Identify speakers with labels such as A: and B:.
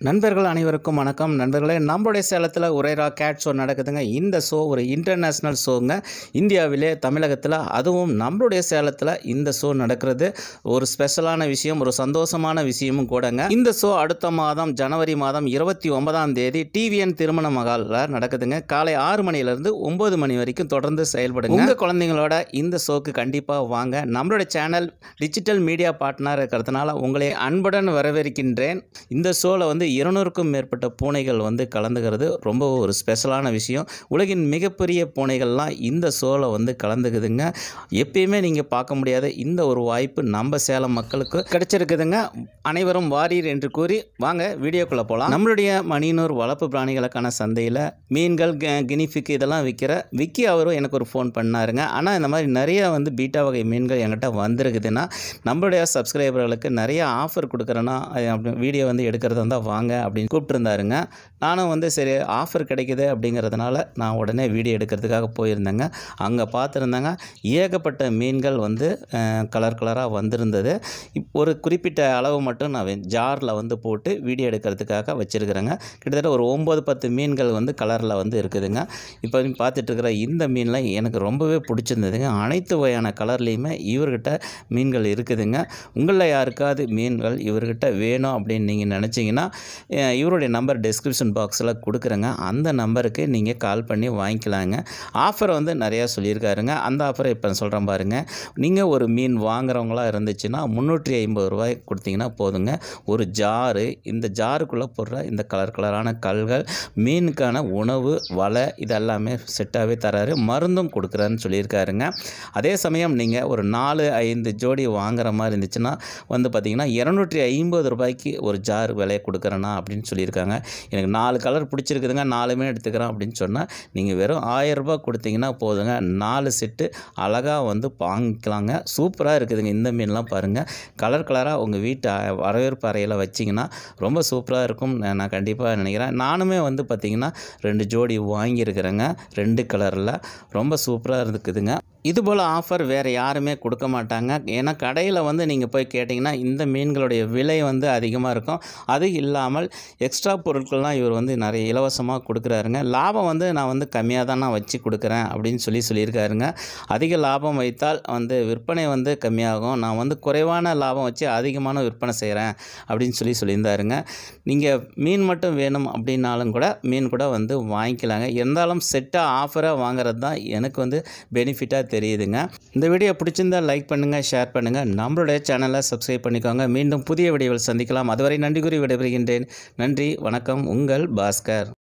A: நண்பர்கள் அனைவருக்கும் வணக்கம் நண்பர்களே நம்மளுடைய சேலத்தில் உரைரா கேட் ஷோ நடக்குதுங்க இந்த ஷோ ஒரு இன்டர்நேஷ்னல் ஷோங்க இந்தியாவிலே தமிழகத்தில் அதுவும் நம்மளுடைய சேலத்தில் இந்த ஷோ நடக்கிறது ஒரு ஸ்பெஷலான விஷயம் ஒரு சந்தோஷமான விஷயமும் கூடங்க இந்த ஷோ அடுத்த மாதம் ஜனவரி மாதம் இருபத்தி ஒன்பதாம் தேதி டிவிஎன் திருமண மகாலில் நடக்குதுங்க காலை ஆறு மணிலேருந்து ஒம்பது மணி வரைக்கும் தொடர்ந்து செயல்படுங்க உங்கள் குழந்தைங்களோட இந்த ஷோக்கு கண்டிப்பாக வாங்க நம்மளுடைய சேனல் டிஜிட்டல் மீடியா பார்ட்னர் இருக்கிறதுனால உங்களை அன்புடன் வரவேற்கின்றேன் இந்த ஷோவில் வந்து இருநூறுக்கும் மேற்பட்ட பூனைகள் வந்து கலந்துக்கிறது ரொம்ப ஒரு ஸ்பெஷலான விஷயம் உலகின் மிகப்பெரிய பூனைகள்லாம் இந்த ஷோவில் வந்து கலந்துக்குதுங்க எப்பயுமே நீங்கள் பார்க்க முடியாத இந்த ஒரு வாய்ப்பு நம்ம சேலம் மக்களுக்கு கிடைச்சிருக்குதுங்க அனைவரும் வாரீர் என்று கூறி வாங்க வீடியோக்குள்ளே போகலாம் நம்மளுடைய மணியனூர் வளர்ப்பு பிராணிகளுக்கான சந்தையில் மீன்கள் க- கினிஃபிக் இதெல்லாம் விற்கிற விக்கி அவரும் எனக்கு ஒரு ஃபோன் பண்ணாருங்க ஆனால் இந்த மாதிரி நிறைய வந்து பீட்டா வகை மீன்கள் என்கிட்ட வந்திருக்குதுன்னா நம்மளுடைய சப்ஸ்கிரைபர்களுக்கு நிறைய ஆஃபர் கொடுக்குறேன்னா அப்படி வீடியோ வந்து எடுக்கிறதா இருந்தால் வாங்க அப்படின்னு கூப்பிட்டுருந்தாருங்க நானும் வந்து சரி ஆஃபர் கிடைக்குது அப்படிங்கிறதுனால நான் உடனே வீடியோ எடுக்கிறதுக்காக போயிருந்தேங்க அங்கே பார்த்துருந்தாங்க ஏகப்பட்ட மீன்கள் வந்து கலர் கலராக வந்திருந்தது இப் ஒரு குறிப்பிட்ட அளவு மட்டும் நான் ஜாரில் வந்து போட்டு வீடியோ எடுக்கிறதுக்காக வச்சுருக்கிறேங்க கிட்டத்தட்ட ஒரு ஒம்பது பத்து மீன்கள் வந்து கலரில் வந்து இருக்குதுங்க இப்போ பார்த்துட்டு இருக்கிற இந்த மீன்லாம் எனக்கு ரொம்பவே பிடிச்சிருந்ததுங்க அனைத்து வகையான கலர்லேயுமே இவர்கிட்ட மீன்கள் இருக்குதுங்க உங்களில் யாருக்காவது மீன்கள் இவர்கிட்ட வேணும் அப்படின்னு நீங்கள் நினச்சிங்கன்னா அஹ், இவருடைய நம்பர் டிஸ்கிரிப்ஷன் பாக்ஸில் கொடுக்குறேங்க அந்த நம்பருக்கு நீங்கள் கால் பண்ணி வாங்கிக்கலாங்க ஆஃபர் வந்து நிறையா சொல்லியிருக்காருங்க அந்த ஆஃபரை இப்போ சொல்கிறேன் பாருங்கள் நீங்கள் ஒரு மீன் வாங்குறவங்களா இருந்துச்சுன்னா முந்நூற்றி ஐம்பது ரூபாய் கொடுத்தீங்கன்னா போதுங்க ஒரு ஜாரு இந்த ஜாருக்குள்ளே போடுற இந்த கலர் கலரான கல்கள் மீனுக்கான உணவு வலை இதெல்லாமே செட்டாகவே தராரு மருந்தும் கொடுக்குறாருன்னு சொல்லியிருக்காருங்க அதே சமயம் நீங்கள் ஒரு நாலு ஐந்து ஜோடி வாங்குற மாதிரி இருந்துச்சுன்னா வந்து பார்த்தீங்கன்னா இரநூற்றி ஐம்பது ரூபாய்க்கு ஒரு ஜார் விலையை கொடுக்குறேண்ணா அப்படின்னு சொல்லியிருக்காங்க எனக்கு நாலு கலர் பிடிச்சிருக்குதுங்க நாலுமே எடுத்துக்கிறேன் அப்படின்னு சொன்னால் நீங்கள் வெறும் ஆயிரம் ரூபாய் கொடுத்தீங்கன்னா போதுங்க நாலு செட்டு அழகாக வந்து வாங்கிக்கலாங்க சூப்பராக இருக்குதுங்க இந்த மீன்லாம் பாருங்கள் கலர் கலராக உங்கள் வீட்டு அ- வரவேற்பு அறையில் வச்சிங்கன்னா ரொம்ப சூப்பராக இருக்கும் நான் நான் கண்டிப்பாக நினைக்கிறேன் நானுமே வந்து பார்த்திங்கன்னா ரெண்டு ஜோடி வாங்கியிருக்கிறேங்க ரெண்டு கலரில் ரொம்ப சூப்பராக இருக்குதுங்க இது போல் ஆஃபர் வேறு யாருமே கொடுக்க மாட்டாங்க ஏன்னா கடையில் வந்து நீங்கள் போய் கேட்டிங்கன்னா இந்த மீன்களுடைய விலை வந்து அதிகமாக இருக்கும் அது இல்லாமல் எக்ஸ்ட்ரா பொருட்கள்லாம் இவர் வந்து நிறைய இலவசமாக கொடுக்குறாருங்க லாபம் வந்து நான் வந்து கம்மியாக தான் நான் வச்சு கொடுக்குறேன் அப்படின்னு சொல்லி சொல்லியிருக்காருங்க அதிக லாபம் வைத்தால் வந்து விற்பனை வந்து கம்மியாகும் நான் வந்து குறைவான லாபம் வச்சு அதிகமான விற்பனை செய்கிறேன் அப்படின்னு சொல்லி சொல்லியிருந்தாருங்க நீங்கள் மீன் மட்டும் வேணும் அப்படின்னாலும் கூட மீன் கூட வந்து வாங்கிக்கலாங்க இருந்தாலும் செட்டாக ஆஃபராக வாங்குறது தான் எனக்கு வந்து பெனிஃபிட்டாக தெரியுதுங்க இந்த வீடியோ பிடிச்சிருந்தா லைக் பண்ணுங்கள் ஷேர் பண்ணுங்கள் நம்மளுடைய சேனலை சப்ஸ்கிரைப் பண்ணிக்கோங்க மீண்டும் புதிய வீடியோவில் சந்திக்கலாம் அதுவரை நன்றி கூறி விடைபெறுகின்றேன் நன்றி வணக்கம் உங்கள் பாஸ்கர்